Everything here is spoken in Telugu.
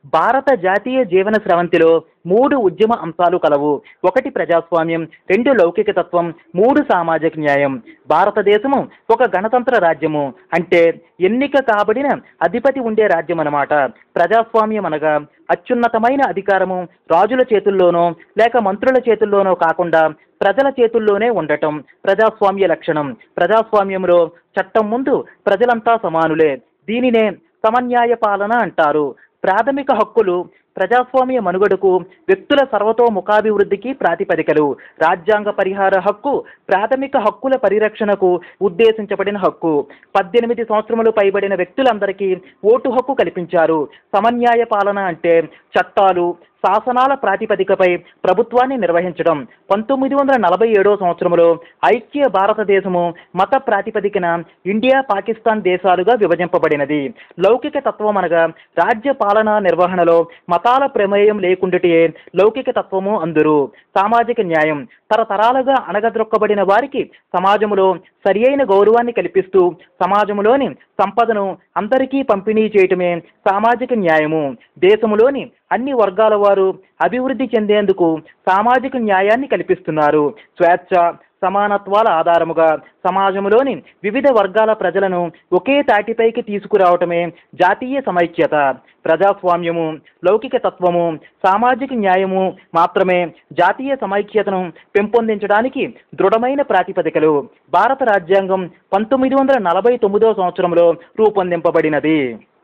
భారత జాతీయ జీవన స్రవంతిలో మూడు ఉద్యమ అంశాలు కలవు ఒకటి ప్రజాస్వామ్యం రెండు లౌకిక తత్వం మూడు సామాజిక న్యాయం భారతదేశము ఒక గణతంత్ర రాజ్యము అంటే ఎన్నిక కాబడిన అధిపతి ఉండే రాజ్యం అన్నమాట ప్రజాస్వామ్యం అనగా అత్యున్నతమైన అధికారము రాజుల చేతుల్లోనో లేక మంత్రుల చేతుల్లోనో కాకుండా ప్రజల చేతుల్లోనే ఉండటం ప్రజాస్వామ్య లక్షణం ప్రజాస్వామ్యంలో చట్టం ముందు ప్రజలంతా సమానులే దీనినే సమన్యాయ పాలన అంటారు ప్రాథమిక హక్కులు ప్రజాస్వామ్య మనుగడకు వ్యక్తుల సర్వతోముఖాభివృద్ధికి ప్రాతిపదికలు రాజ్యాంగ పరిహార హక్కు ప్రాథమిక హక్కుల పరిరక్షణకు ఉద్దేశించబడిన హక్కు పద్దెనిమిది సంవత్సరములు పైబడిన వ్యక్తులందరికీ ఓటు హక్కు కల్పించారు సమన్యాయ పాలన అంటే చట్టాలు శాసనాల ప్రాతిపదికపై ప్రభుత్వాన్ని నిర్వహించడం పంతొమ్మిది వందల నలభై ఏడో సంవత్సరంలో ఐక్య భారతదేశము మత ప్రాతిపదికన ఇండియా పాకిస్తాన్ దేశాలుగా విభజింపబడినది లౌకిక తత్వం అనగా రాజ్య పాలనా నిర్వహణలో మతాల ప్రమేయం లేకుండాటే లౌకిక తత్వము అందురు సామాజిక న్యాయం తరతరాలుగా అణగద్రొక్కబడిన వారికి సమాజంలో సరి అయిన గౌరవాన్ని కల్పిస్తూ సమాజంలోని సంపదను అందరికీ పంపిణీ చేయటమే సామాజిక న్యాయము దేశములోని అన్ని వర్గాల వారు అభివృద్ధి చెందేందుకు సామాజిక న్యాయాన్ని కల్పిస్తున్నారు స్వేచ్ఛ సమానత్వాల ఆధారముగా సమాజంలోని వివిధ వర్గాల ప్రజలను ఒకే తాటిపైకి తీసుకురావటమే జాతీయ సమైక్యత ప్రజాస్వామ్యము లౌకిక తత్వము సామాజిక న్యాయము మాత్రమే జాతీయ సమైక్యతను పెంపొందించడానికి దృఢమైన ప్రాతిపదికలు భారత రాజ్యాంగం పంతొమ్మిది వందల నలభై తొమ్మిదో సంవత్సరంలో రూపొందింపబడినది